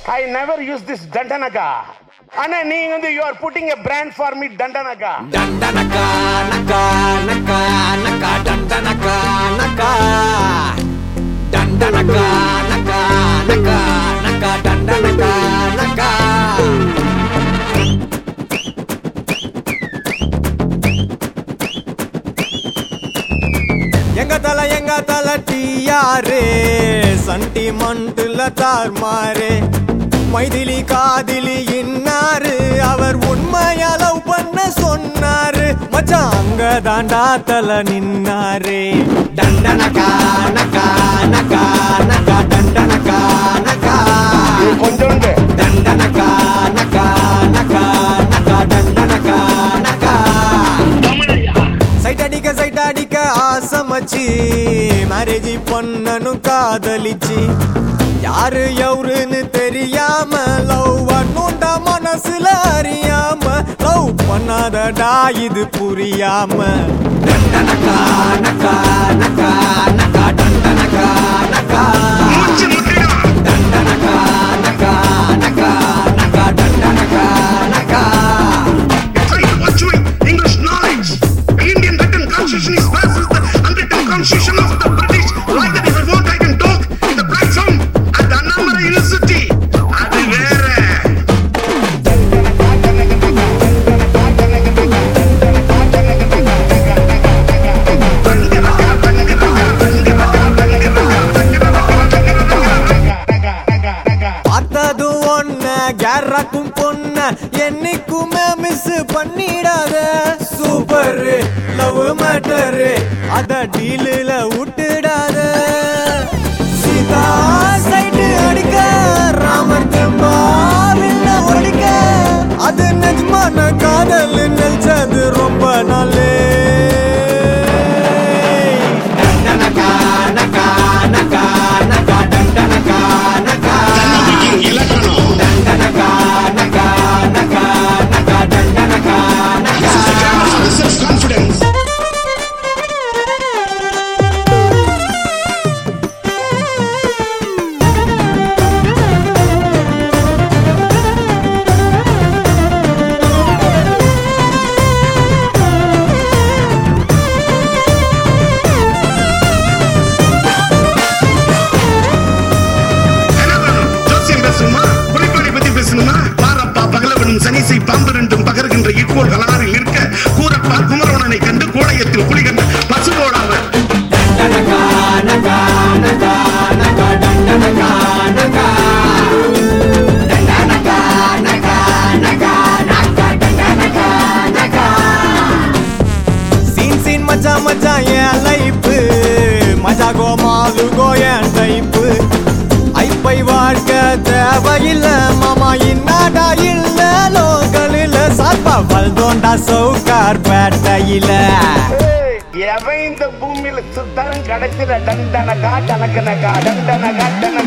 I never use this தண்டனகா ஆனா நீங்க வந்து you are putting a brand for me தண்டனகா డండనకా నకా నకా నకా డండనకా నకా డండనకా నకా నకా నకా డండనకా నకా எங்க தல எங்க தல டியாரு சண்டி மண்டுல தார்மாரு மைதிலி காதிலி இன்னாரு அவர் உண்மையா லவ் பண்ண சொன்னாரு மச்சான் அங்க தாண்டா தல நின்னாரு டண்டனகா நகா நகா நகா டண்டனகா நகா கொஞ்சோண்டு டண்டனகா நகா நகா நகா டண்டனகா நகா சைட் அடிக்க சைட் அடிக்க ஆசமச்சி மேரேஜ் பண்ணனும் காதலிச்சு யாரு எவருன்னு தெரியாம லவ் பண்ணுண்டா மனசுல அறியாம லவ் பண்ணாதடா இது புரியாம டண்டனகா நகா நகா நகா டண்டனகா நகா டண்டனகா நகா நகா நகா டண்டனகா நகா trying to pursuing English knowledge. The Indian written constitution is versus the unwritten constitution of the British. Like that, if I want, I can talk in the platform at the Annamala University. அது வேற பார்த்ததும் ஒன்ன கேரக்கும் பொண்ண என்னைக்குமே miss பண்ணிடாத super love matter அத டீலில் விட்டுடாத Sita side அடிக்க ராமர் திரும்பாவில்ல ஒடிக்க அது நிஜமான காதல் நினைச்சது ரொம்ப நாளே நகா நகா நகா நகா டண்டனகா நகா இலக்கணம் டண்டனகா நகா நகா நகா டண்டனகா நகா செல்ஃப் கான்ஃபிடன்ஸ் என்ன வேணும்? ஜோசியம் பேசணுமா குறைபாடை பத்தி பேசணுமா பாரப்பா பகலவனும் சனிசை பாம்பு ரெண்டும் பகர்கின்ற இக்கோள் கலாரில் இருக்க கூரப்பா குமரவனனை கண்டு கோடையத்தில் குளிகண்ட பசுபோடாவர் டண்டனகா நகா நகா நகா டண்டனகா நகா டண்டனகா நகா நகா நகா டண்டனகா நகா சீன் சீன் மச்சான் மச்சான் என் லைஃப் மஜா கோ மாலு கோ என் டைப் ஐப்பை வாழ்க்க தேவையில்ல மாமா இன்னாடா இல்ல லோக்கலில் சாப்பா வல்தோண்டா சவுக்கார் பேட்டையில ஏய், எவன் இந்த பூமியில சுத்தரம் கிடைச்சிட டண்டனகா டனக்கனகா டண்டனகா டனக்கா